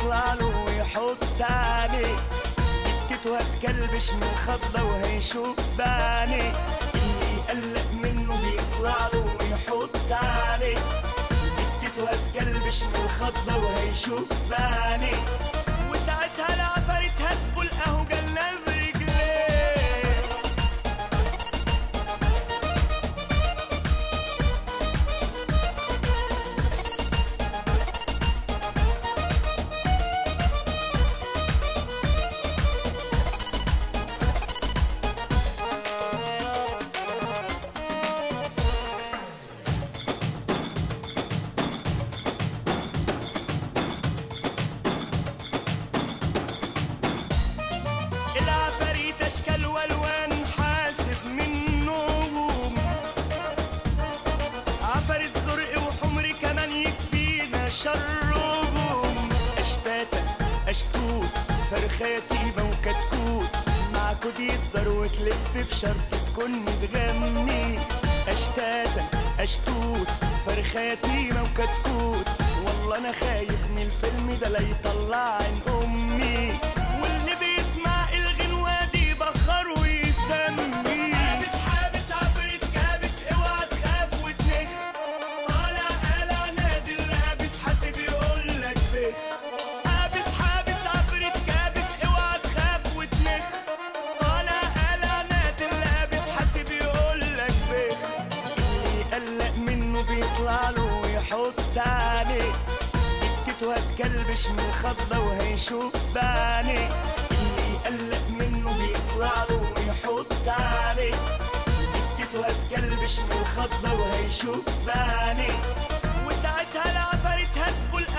بيطلع له ويحط عليه دكته هتكلبش من الخضة وهيشوف بعينيه اللي يقلق منه بيطلع له ويحط عليه دكته هتكلبش من الخضة وهيشوف بعينيه وساعتها العفاريت هتقول اهو جلنا برجليه العفاريت اشكال والوان حاسب منهم عفاريت زرق وحمر كمان يكفينا شرهم اشتاتا اشتوت فرخاتيبة وكتكوت مع كود يتزر وتلف في شرط تكون متغني اشتاتا اشتوت فرخاتيبة وكتكوت والله انا خايف من الفيلم ده لا يطلع عين امي واللي بيسمع الغنوة دي بخر ويسمي حابس حابس عفريت كابس اوعى تخاف وتنخ طالع قلع نازل لابس حاسب يقول لك بخ حابس حابس عفريت كابس اوعى تخاف وتنخ طالع قلع نازل لابس حاسب يقول لك بخ اللي يقلق منه بيطلع له ويحط عليه دكته هتكلبش من الخضة وهيشوف بعينيه اللي يقلق منه بيطلع له ويحط عليه دكته هتكلبش من الخضة وهيشوف بعينيه وساعتها العفاريت هتقول